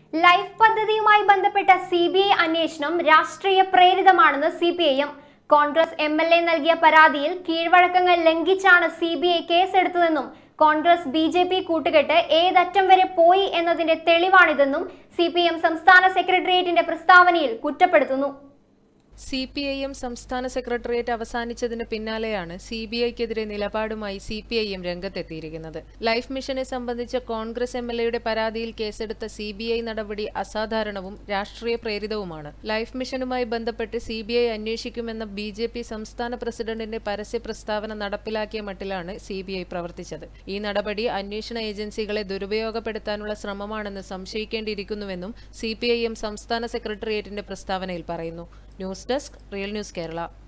life പദ്ധതിയുമായി ബന്ധപ്പെട്ട C B I അന്വേഷണം രാഷ്ട്രീയ പ്രേരിതമാണെന്ന് C P I M Congress M L A നൽകിയ പരാതിയിൽ കീഴ്വഴക്കങ്ങൾ ലംഘിച്ചാണ് സി ബി ഐ കേസെടുത്തതെന്നും കോൺഗ്രസ് ബി ജെ പി കൂട്ടുകെട്ട് ഏതറ്റം വരെ പോയി എന്നതിന്റെ തെളിവാണിതെന്നും സി പി എം സംസ്ഥാന സെക്രട്ടേറിയറ്റിന്റെ പ്രസ്താവനയിൽ കുറ്റപ്പെടുത്തുന്നു സി പി ഐ എം സംസ്ഥാന സെക്രട്ടേറിയറ്റ് അവസാനിച്ചതിന് പിന്നാലെയാണ് സി ബി ഐക്കെതിരെ നിലപാടുമായി സി പി ഐ എം രംഗത്തെത്തിയിരിക്കുന്നത് ലൈഫ് മിഷനെ സംബന്ധിച്ച കോൺഗ്രസ് എം എൽ എയുടെ പരാതിയിൽ കേസെടുത്ത സി ബി ഐ നടപടി അസാധാരണവും രാഷ്ട്രീയ പ്രേരിതവുമാണ് ലൈഫ് മിഷനുമായി ബന്ധപ്പെട്ട് സി ബി ഐ അന്വേഷിക്കുമെന്ന ബി ജെ പി സംസ്ഥാന പ്രസിഡന്റിന്റെ പരസ്യ പ്രസ്താവന നടപ്പിലാക്കിയ മട്ടിലാണ് സി ബി ഐ പ്രവർത്തിച്ചത് ഈ നടപടി അന്വേഷണ ഏജൻസികളെ ദുരുപയോഗപ്പെടുത്താനുള്ള ശ്രമമാണെന്ന് സംശയിക്കേണ്ടിയിരിക്കുന്നുവെന്നും സി പി ഐ എം സംസ്ഥാന സെക്രട്ടേറിയറ്റിന്റെ പ്രസ്താവനയിൽ പറയുന്നു news desk real news Kerala